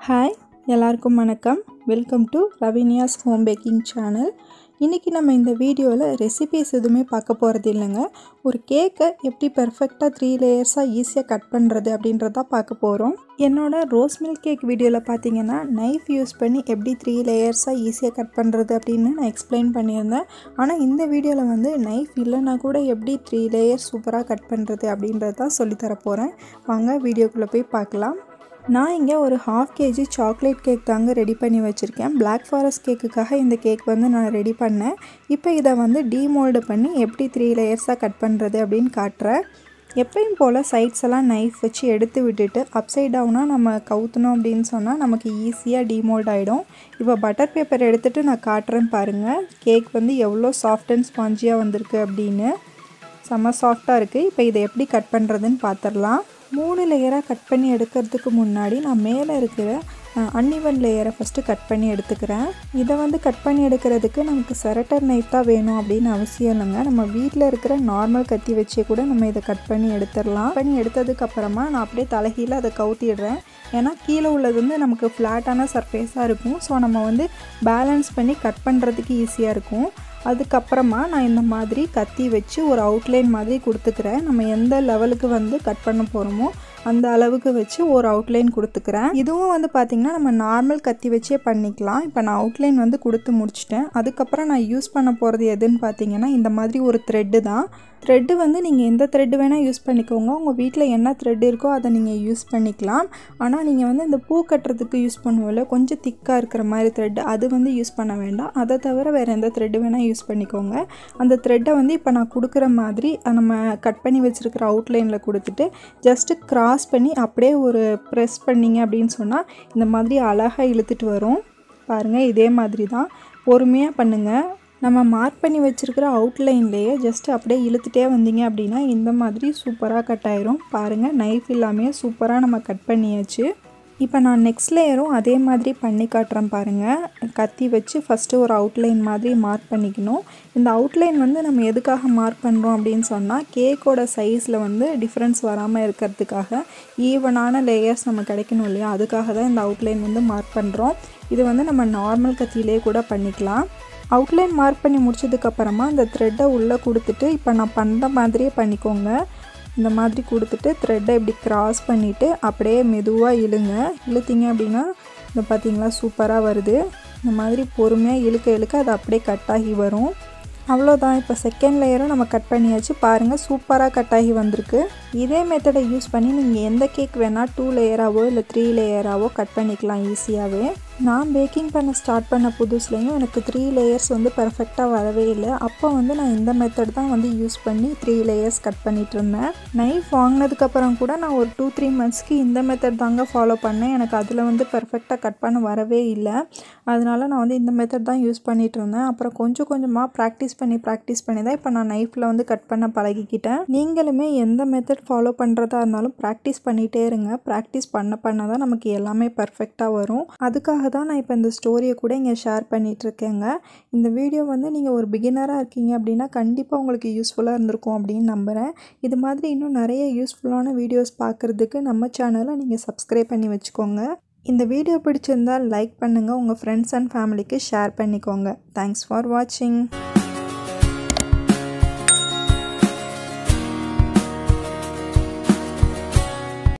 hi எல்லாருக்கும் வணக்கம் welcome to Raviniya's home baking channel இன்றைக்கி நம்ம இந்த வீடியோவில் ரெசிபீஸ் எதுவுமே பார்க்க போகிறது இல்லைங்க ஒரு கேக்கை எப்படி பெர்ஃபெக்டாக த்ரீ லேயர்ஸாக ஈஸியாக கட் பண்ணுறது அப்படின்றத பார்க்க போகிறோம் என்னோட ரோஸ் மில்க் கேக் வீடியோவில் பார்த்தீங்கன்னா நைஃப் யூஸ் பண்ணி எப்படி த்ரீ லேயர்ஸாக ஈஸியாக கட் பண்ணுறது அப்படின்னு நான் எக்ஸ்பிளைன் பண்ணியிருந்தேன் ஆனால் இந்த வீடியோவில் வந்து நைஃப் இல்லைன்னா கூட எப்படி த்ரீ லேயர்ஸ் சூப்பராக கட் பண்ணுறது அப்படின்றத தான் சொல்லித்தர போகிறேன் வாங்க வீடியோக்குள்ளே போய் பார்க்கலாம் நான் இங்கே ஒரு ஹாஃப் கேஜி சாக்லேட் கேக் தாங்க ரெடி பண்ணி வச்சுருக்கேன் பிளாக் ஃபாரஸ்ட் கேக்குக்காக இந்த கேக் வந்து நான் ரெடி பண்ணேன் இப்போ இதை வந்து டீமோல்டு பண்ணி எப்படி த்ரீ லேயர்ஸாக கட் பண்ணுறது அப்படின்னு காட்டுறேன் எப்பயும் போல் சைட்ஸ் எல்லாம் நைஃப் வச்சு எடுத்து விட்டுட்டு அப்சைட் டவுனாக நம்ம கவுத்தணும் அப்படின்னு சொன்னால் நமக்கு ஈஸியாக டீமோல்ட் ஆகிடும் இப்போ பட்டர் பேப்பர் எடுத்துகிட்டு நான் காட்டுறேன் பாருங்கள் கேக் வந்து எவ்வளோ சாஃப்ட் அண்ட் ஸ்பாஞ்சியாக வந்திருக்கு அப்படின்னு செம்ம சாஃப்டாக இருக்குது இப்போ இதை எப்படி கட் பண்ணுறதுன்னு பார்த்துடலாம் மூணு லேயராக கட் பண்ணி எடுக்கிறதுக்கு முன்னாடி நான் மேலே இருக்கிற அன்இவன் லேயரை ஃபஸ்ட்டு கட் பண்ணி எடுத்துக்கிறேன் இதை வந்து கட் பண்ணி எடுக்கிறதுக்கு நமக்கு செரட்டர் நைஃப் தான் வேணும் அப்படின்னு அவசியம் இல்லைங்க நம்ம வீட்டில் இருக்கிற நார்மல் கத்தி வச்சே கூட நம்ம இதை கட் பண்ணி எடுத்துடலாம் பண்ணி எடுத்ததுக்கு அப்புறமா நான் அப்படியே தலைகீழ அதை கவுத்திடுறேன் ஏன்னா கீழே உள்ளது வந்து நமக்கு ஃப்ளாட்டான சர்ஃபேஸாக இருக்கும் ஸோ நம்ம வந்து பேலன்ஸ் பண்ணி கட் பண்ணுறதுக்கு ஈஸியாக இருக்கும் அதுக்கப்புறமா நான் இந்த மாதிரி கத்தி வச்சு ஒரு அவுட்லைன் மாதிரி கொடுத்துக்கிறேன் நம்ம எந்த லெவலுக்கு வந்து கட் பண்ண போகிறோமோ அந்த அளவுக்கு வச்சு ஒரு அவுட்லைன் கொடுத்துக்கிறேன் இதுவும் வந்து பார்த்திங்கன்னா நம்ம நார்மல் கத்தி வச்சே பண்ணிக்கலாம் இப்போ நான் அவுட்லைன் வந்து கொடுத்து முடிச்சிட்டேன் அதுக்கப்புறம் நான் யூஸ் பண்ண போகிறது எதுன்னு பார்த்தீங்கன்னா இந்த மாதிரி ஒரு த்ரெட்டு தான் த்ரெட்டு வந்து நீங்கள் எந்த த்ரெட்டு வேணால் யூஸ் பண்ணிக்கோங்க உங்கள் வீட்டில் என்ன த்ரெட் இருக்கோ அதை நீங்கள் யூஸ் பண்ணிக்கலாம் ஆனால் நீங்கள் வந்து இந்த பூ கட்டுறதுக்கு யூஸ் பண்ணுவோம்ல கொஞ்சம் திக்காக இருக்கிற மாதிரி த்ரெட்டு அது வந்து யூஸ் பண்ண வேண்டாம் அதை தவிர வேறு எந்த த்ரெட்டு வேணால் யூஸ் பண்ணிக்கோங்க அந்த த்ரெட்டை வந்து இப்போ நான் கொடுக்குற மாதிரி நம்ம கட் பண்ணி வச்சுருக்கிற அவுட்லைனில் கொடுத்துட்டு ஜஸ்ட்டு க்ராஸ் பண்ணி அப்படியே ஒரு ப்ரெஸ் பண்ணிங்க அப்படின்னு சொன்னால் இந்த மாதிரி அழகாக இழுத்துட்டு வரும் பாருங்கள் இதே மாதிரி தான் பொறுமையாக பண்ணுங்கள் நம்ம மார்க் பண்ணி வச்சுருக்கிற அவுட்லைன்லேயே ஜஸ்ட் அப்படியே இழுத்துட்டே வந்தீங்க அப்படின்னா இந்த மாதிரி சூப்பராக கட் ஆயிரும் பாருங்கள் நைஃப் இல்லாமல் சூப்பராக நம்ம கட் பண்ணியாச்சு இப்போ நான் நெக்ஸ்ட் லேயரும் அதே மாதிரி பண்ணி காட்டுறேன் பாருங்கள் கத்தி வச்சு ஃபஸ்ட்டு ஒரு அவுட்லைன் மாதிரி மார்க் பண்ணிக்கணும் இந்த அவுட்லைன் வந்து நம்ம எதுக்காக மார்க் பண்ணுறோம் அப்படின்னு சொன்னால் கேக்கோட சைஸில் வந்து டிஃப்ரென்ஸ் வராமல் இருக்கிறதுக்காக ஈவனான லேயர்ஸ் நம்ம கிடைக்கணும் இல்லையா அதுக்காக தான் இந்த அவுட்லைன் வந்து மார்க் பண்ணுறோம் இது வந்து நம்ம நார்மல் கத்தியிலே கூட பண்ணிக்கலாம் அவுட்லைன் மார்க் பண்ணி முடிச்சதுக்கப்புறமா அந்த த்ரெட்டை உள்ளே கொடுத்துட்டு இப்போ நான் பண்ணுற மாதிரியே பண்ணிக்கோங்க இந்த மாதிரி கொடுத்துட்டு த்ரெட்டை இப்படி க்ராஸ் பண்ணிவிட்டு அப்படியே மெதுவாக இழுங்க இழுத்தீங்க அப்படின்னா இந்த பார்த்திங்களா சூப்பராக வருது இந்த மாதிரி பொறுமையாக இழுக்க இழுக்க அது அப்படியே கட் ஆகி வரும் அவ்வளோதான் இப்போ செகண்ட் லேயரும் நம்ம கட் பண்ணியாச்சு பாருங்கள் சூப்பராக கட் ஆகி வந்திருக்கு இதே மெத்தடை யூஸ் பண்ணி நீங்கள் எந்த கேக் வேணால் டூ லேயராகவோ இல்லை த்ரீ லேயராகவோ கட் பண்ணிக்கலாம் ஈஸியாகவே நான் பேக்கிங் பண்ண ஸ்டார்ட் பண்ண புதுசுலேயும் எனக்கு த்ரீ லேயர்ஸ் வந்து பர்ஃபெக்டாக வரவே இல்லை அப்போ வந்து நான் இந்த மெத்தட் தான் வந்து யூஸ் பண்ணி த்ரீ லேயர்ஸ் கட் பண்ணிகிட்டு இருந்தேன் நைஃப் வாங்கினதுக்கப்புறம் கூட நான் ஒரு டூ த்ரீ மந்த்ஸ்க்கு இந்த மெத்தட் தாங்க ஃபாலோ பண்ணேன் எனக்கு அதில் வந்து பர்ஃபெக்டாக கட் பண்ண வரவே இல்லை அதனால நான் வந்து இந்த மெத்தட் தான் யூஸ் பண்ணிகிட்டு இருந்தேன் அப்புறம் கொஞ்சம் கொஞ்சமாக ப்ராக்டிஸ் பண்ணி ப்ராக்டிஸ் பண்ணி தான் இப்போ நான் நைஃப்பில் வந்து கட் பண்ண பழகிக்கிட்டேன் நீங்களுமே எந்த மெத்தட் ஃபாலோ பண்ணுறதா இருந்தாலும் ப்ராக்டிஸ் பண்ணிகிட்டே இருங்க ப்ராக்டிஸ் பண்ண பண்ண தான் நமக்கு எல்லாமே பர்ஃபெக்டாக வரும் அதுக்காக தான் நான் இப்போ இந்த ஸ்டோரியை கூட இங்கே ஷேர் பண்ணிகிட்ருக்கேங்க இந்த வீடியோ வந்து நீங்கள் ஒரு பிகினராக இருக்கீங்க அப்படின்னா கண்டிப்பாக உங்களுக்கு யூஸ்ஃபுல்லாக இருந்திருக்கும் அப்படின்னு நம்புகிறேன் இது மாதிரி இன்னும் நிறைய யூஸ்ஃபுல்லான வீடியோஸ் பார்க்குறதுக்கு நம்ம சேனலை நீங்கள் சப்ஸ்கிரைப் பண்ணி வச்சுக்கோங்க இந்த வீடியோ பிடிச்சிருந்தால் லைக் பண்ணுங்கள் உங்கள் ஃப்ரெண்ட்ஸ் அண்ட் ஃபேமிலிக்கு ஷேர் பண்ணிக்கோங்க தேங்க்ஸ் ஃபார் வாட்சிங்